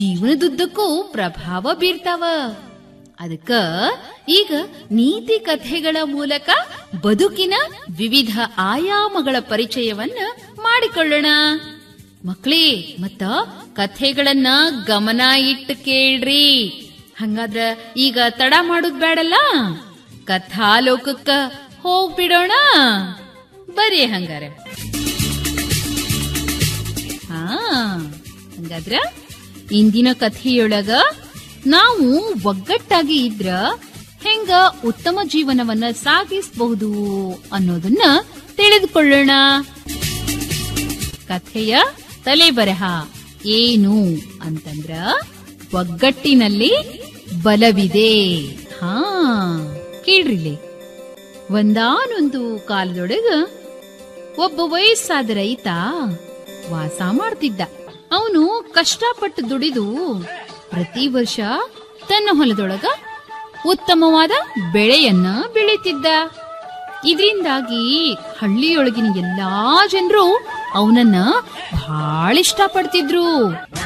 ಜೀವನದುದ್ದಕ್ಕೂ ಪ್ರಭಾವ ಬೀರ್ತಾವ ಅದಕ್ಕ ಈಗ ನೀತಿ ಕಥೆಗಳ ಮೂಲಕ ಬದುಕಿನ ವಿವಿಧ ಆಯಾಮಗಳ ಪರಿಚಯವನ್ನ ಮಾಡಿಕೊಳ್ಳೋಣ ಮಕ್ಳೇ ಮತ್ತ ಕಥೆಗಳನ್ನ ಗಮನ ಇಟ್ಟು ಕೇಳ್ರಿ ಹಂಗಾದ್ರ ಈಗ ತಡ ಮಾಡುದ್ ಬೇಡಲ್ಲ ಕಥಾಲೋಕಕ್ಕ ಹೋಗ್ಬಿಡೋಣ ಬರೀ ಹಂಗಾರ ಹಾ ಹಂಗಾದ್ರ ಇಂದಿನ ಕಥೆಯೊಳಗ ನಾವು ಒಗ್ಗಟ್ಟಾಗಿ ಇದ್ರ ಹೆಂಗ ಉತ್ತಮ ಜೀವನವನ್ನ ಸಾಗಿಸಬಹುದು ಅನ್ನೋದನ್ನ ತಿಳಿದುಕೊಳ್ಳೋಣ ಕಥೆಯ ತಲೆಬರಹ ಏನು ಅಂತಂದ್ರ ಒಗ್ಗಟ್ಟಿನಲ್ಲಿ ಬಲವಿದೆ ಹಾ ಕೇಳ್ರಿಲೆ ಒಂದಾನೊಂದು ಕಾಲದೊಳಗ ಒಬ್ಬ ವಯಸ್ಸಾದ ರೈತ ವಾಸ ಮಾಡ್ತಿದ್ದ ಅವನು ಕಷ್ಟಪಟ್ಟು ದುಡಿದು ಪ್ರತಿ ವರ್ಷ ತನ್ನ ಹೊಲದೊಳಗ ಉತ್ತಮವಾದ ಬೆಳೆಯನ್ನ ಬೆಳೀತಿದ್ದ ಇದರಿಂದಾಗಿ ಹಳ್ಳಿಯೊಳಗಿನ ಎಲ್ಲಾ ಜನರು ಅವನನ್ನ ಬಹಳ ಇಷ್ಟಪಡ್ತಿದ್ರು